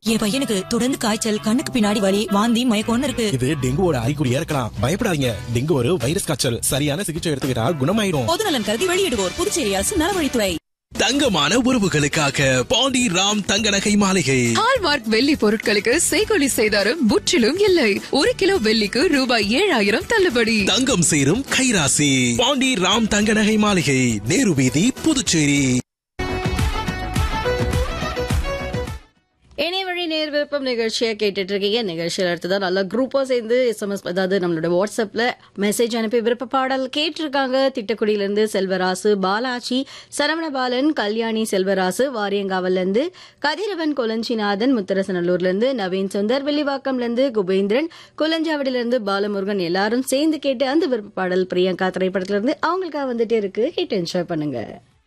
என் பையனுக்கு தொடர்ந்து காய்ச்சல் கண்ணுக்கு பின்னாடி வலி வாந்தி மயக்கம்னு இருக்கு இது டெங்குவோட அறிகுறியா இருக்கலாம் பயப்படாதீங்க டெங்கு ஒரு வைரஸ் காய்ச்சல் சரியான சிகிச்சை எடுத்துக்கிட்டா குணமாயிடும் பொதுநலன் கருதி வெளியிடுவோர் புதுச்சேரி அரசு நலவழித்துறை தங்கமான உறவுகளுக்காக பாண்டி ராம் தங்க நகை மாளிகை ஹால்மார்க் வெள்ளி பொருட்களுக்கு செய்கொலி செய்தாரும் முற்றிலும் இல்லை ஒரு கிலோ வெள்ளிக்கு ரூபாய் ஏழாயிரம் தள்ளுபடி தங்கம் சேரும் கைராசி பாண்டி ராம் தங்க நகை மாளிகை நேரு வீதி புதுச்சேரி இணையவழி நேர் விருப்பம் நிகழ்ச்சியை கேட்டுட்டு இருக்கீங்க நிகழ்ச்சியில் அடுத்ததான் நல்லா குரூப்பாக சேர்ந்து எஸ்எம்எஸ் அதாவது நம்மளோட வாட்ஸ்அப்பில் மெசேஜ் அனுப்பி விருப்ப பாடல் கேட்டிருக்காங்க திட்டக்குடியிலேருந்து செல்வராசு பாலாஜி சரவணபாலன் கல்யாணி செல்வராசு வாரியங்காவல்லேருந்து கதிரவன் கொலஞ்சிநாதன் முத்தரசநல்லூர்லேருந்து நவீன் சுந்தர் வெள்ளிவாக்கம்லேருந்து குபேந்திரன் குலஞ்சாவடியிலேருந்து பாலமுருகன் எல்லாரும் சேர்ந்து கேட்டு அந்த விருப்ப பாடல் பிரியங்கா திரைப்படத்திலிருந்து அவங்களுக்காக வந்துட்டே இருக்கு ஹிட் என்ஜாய் பண்ணுங்க